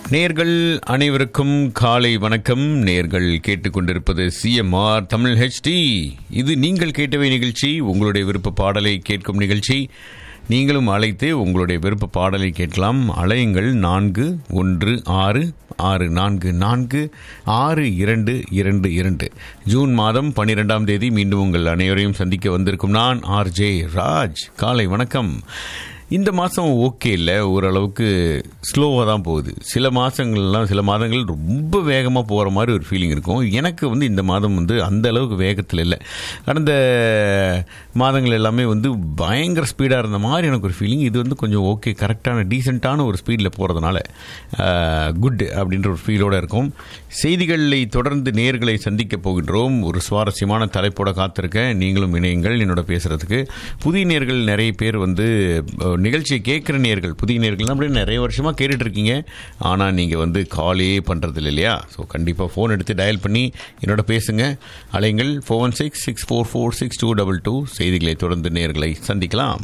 நேர்கள் அனைவருக்கும் காலை வணக்கம் நேர்கள் கேட்டுக்கொண்டிருப்பது சிஎம்ஆர் தமிழ் ஹெச்டி இது நீங்கள் கேட்டவை நிகழ்ச்சி உங்களுடைய விருப்ப பாடலை கேட்கும் நிகழ்ச்சி நீங்களும் அழைத்து உங்களுடைய விருப்ப பாடலை கேட்கலாம் அலையுங்கள் நான்கு ஒன்று ஆறு ஆறு நான்கு நான்கு ஆறு இரண்டு இரண்டு இரண்டு ஜூன் மாதம் பன்னிரெண்டாம் தேதி மீண்டும் உங்கள் அனைவரையும் சந்திக்க வந்திருக்கும் நான் ஆர்ஜே ராஜ் காலை வணக்கம் இந்த மாதம் ஓகே இல்லை ஓரளவுக்கு ஸ்லோவாக தான் போகுது சில மாதங்கள்லாம் சில மாதங்கள் ரொம்ப வேகமாக போகிற மாதிரி ஒரு ஃபீலிங் இருக்கும் எனக்கு வந்து இந்த மாதம் வந்து அந்த அளவுக்கு வேகத்தில் இல்லை கடந்த மாதங்கள் எல்லாமே வந்து பயங்கர ஸ்பீடாக இருந்த மாதிரி எனக்கு ஒரு ஃபீலிங் இது வந்து கொஞ்சம் ஓகே கரெக்டான டீசெண்டான ஒரு ஸ்பீடில் போகிறதுனால குட் அப்படின்ற ஒரு ஃபீலோடு இருக்கும் செய்திகளை தொடர்ந்து நேர்களை சந்திக்க போகின்றோம் ஒரு சுவாரஸ்யமான தலைப்போட காத்திருக்கேன் நீங்களும் இணையுங்கள் என்னோட பேசுகிறதுக்கு புதிய நேர்கள் நிறைய பேர் வந்து நிகழ்ச்சியை கேட்குற நேர்கள் புதிய நேர்கள் அப்படியே நிறைய வருஷமாக கேட்டுட்டு இருக்கீங்க ஆனால் நீங்கள் வந்து காலே பண்ணுறது இல்லை இல்லையா ஸோ கண்டிப்பாக ஃபோன் எடுத்து டயல் பண்ணி என்னோட பேசுங்க அலைங்கள் four one six six four four six two double two செய்திகளை தொடர்ந்து நேர்களை சந்திக்கலாம்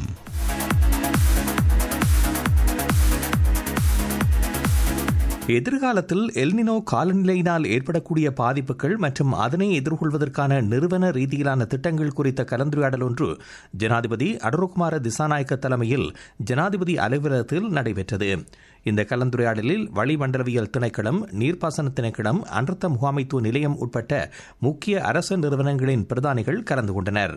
எதிர்காலத்தில் எல்னினோ காலநிலையினால் ஏற்படக்கூடிய பாதிப்புகள் மற்றும் அதனை எதிர்கொள்வதற்கான நிறுவன ரீதியிலான திட்டங்கள் குறித்த கலந்துரையாடல் ஒன்று ஜனாதிபதி அடருகுமார திசாநாயக்க தலைமையில் ஜனாதிபதி அலுவலகத்தில் நடைபெற்றது இந்த கலந்துரையாடலில் வளிமண்டலவியல் திணைக்களம் நீர்ப்பாசன திணைக்களம் அனர்த்த முகாமைத்துவ நிலையம் உட்பட்ட முக்கிய அரசு நிறுவனங்களின் பிரதானிகள் கலந்து கொண்டனர்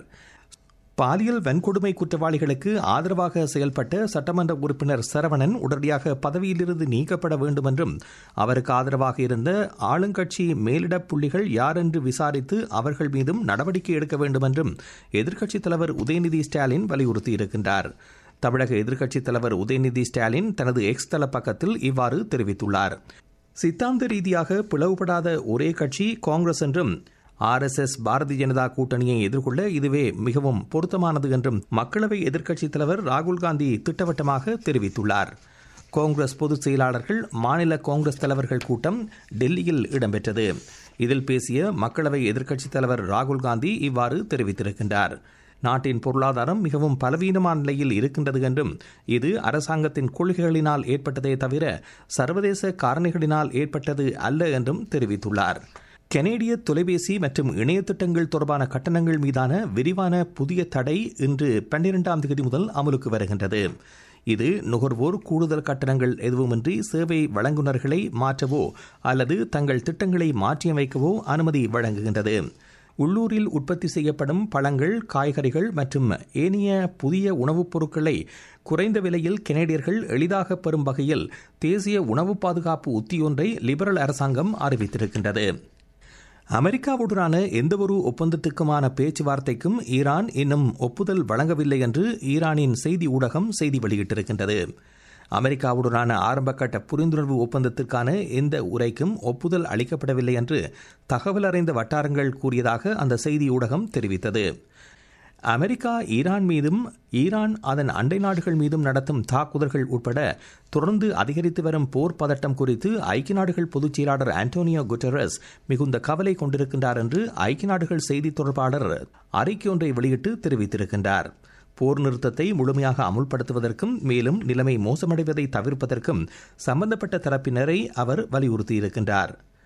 பாலியல் வன்கொடுமை குற்றவாளிகளுக்கு ஆதரவாக செயல்பட்ட சட்டமன்ற உறுப்பினர் சரவணன் உடனடியாக பதவியிலிருந்து நீக்கப்பட வேண்டும் என்றும் அவருக்கு ஆதரவாக இருந்த ஆளுங்கட்சி மேலிட புள்ளிகள் யார் என்று விசாரித்து அவர்கள் மீதும் நடவடிக்கை எடுக்க வேண்டும் என்றும் எதிர்க்கட்சித் தலைவர் உதயநிதி ஸ்டாலின் வலியுறுத்தியிருக்கின்றார் தமிழக எதிர்க்கட்சித் தலைவர் உதயநிதி ஸ்டாலின் தனது எக்ஸ் தள பக்கத்தில் இவ்வாறு தெரிவித்துள்ளார் சித்தாந்த ரீதியாக பிளவுபடாத ஒரே கட்சி காங்கிரஸ் என்றும் ஆர்எஸ்எஸ் பாரதிய ஜனதா கூட்டணியை எதிர்கொள்ள இதுவே மிகவும் பொருத்தமானது என்றும் மக்களவை எதிர்க்கட்சித் தலைவர் ராகுல் காந்தி திட்டவட்டமாக தெரிவித்துள்ளார் காங்கிரஸ் பொதுச் செயலாளர்கள் மாநில காங்கிரஸ் தலைவர்கள் கூட்டம் டெல்லியில் இடம்பெற்றது இதில் பேசிய மக்களவை எதிர்க்கட்சித் தலைவர் ராகுல் காந்தி இவ்வாறு தெரிவித்திருக்கின்றார் நாட்டின் பொருளாதாரம் மிகவும் பலவீனமான நிலையில் இருக்கின்றது என்றும் இது அரசாங்கத்தின் கொள்கைகளினால் ஏற்பட்டதே தவிர சர்வதேச காரணிகளினால் ஏற்பட்டது அல்ல என்றும் தெரிவித்துள்ளார் கனேடிய தொலைபேசி மற்றும் இணைய திட்டங்கள் தொடர்பான கட்டணங்கள் மீதான விரிவான புதிய தடை இன்று பன்னிரெண்டாம் தேதி முதல் அமலுக்கு வருகின்றது இது நுகர்வோர் கூடுதல் கட்டணங்கள் எதுவுமின்றி சேவை வழங்குநர்களை மாற்றவோ அல்லது தங்கள் திட்டங்களை மாற்றியமைக்கவோ அனுமதி வழங்குகின்றது உள்ளூரில் உற்பத்தி செய்யப்படும் பழங்கள் காய்கறிகள் மற்றும் ஏனைய புதிய உணவுப் பொருட்களை குறைந்த விலையில் கெனடியர்கள் எளிதாக பெறும் வகையில் தேசிய உணவு பாதுகாப்பு உத்தியொன்றை லிபரல் அரசாங்கம் அறிவித்திருக்கின்றது அமெரிக்காவுடனான எந்தவொரு ஒப்பந்தத்துக்குமான பேச்சுவார்த்தைக்கும் ஈரான் இன்னும் ஒப்புதல் வழங்கவில்லை என்று ஈரானின் செய்தி ஊடகம் செய்தி வெளியிட்டிருக்கின்றது அமெரிக்காவுடனான ஆரம்பகட்ட புரிந்துணர்வு ஒப்பந்தத்திற்கான எந்த உரைக்கும் ஒப்புதல் அளிக்கப்படவில்லை என்று தகவல் அறிந்த வட்டாரங்கள் கூறியதாக அந்த செய்தி ஊடகம் தெரிவித்தது அமெரிக்கா ஈரான் மீதும் ஈரான் அதன் அண்டை நாடுகள் மீதும் நடத்தும் தாக்குதல்கள் உட்பட தொடர்ந்து அதிகரித்து வரும் போர் பதட்டம் குறித்து ஐக்கிய நாடுகள் பொதுச் செயலாளர் ஆண்டோனியோ குட்டரஸ் மிகுந்த கவலை கொண்டிருக்கின்றார் என்று ஐக்கிய நாடுகள் செய்தி தொடர்பாளர் அறிக்கை ஒன்றை வெளியிட்டு தெரிவித்திருக்கின்றார் போர் நிறுத்தத்தை முழுமையாக அமுல்படுத்துவதற்கும் மேலும் நிலைமை மோசமடைவதை தவிர்ப்பதற்கும் சம்பந்தப்பட்ட தரப்பினரை அவர் வலியுறுத்தியிருக்கின்றார்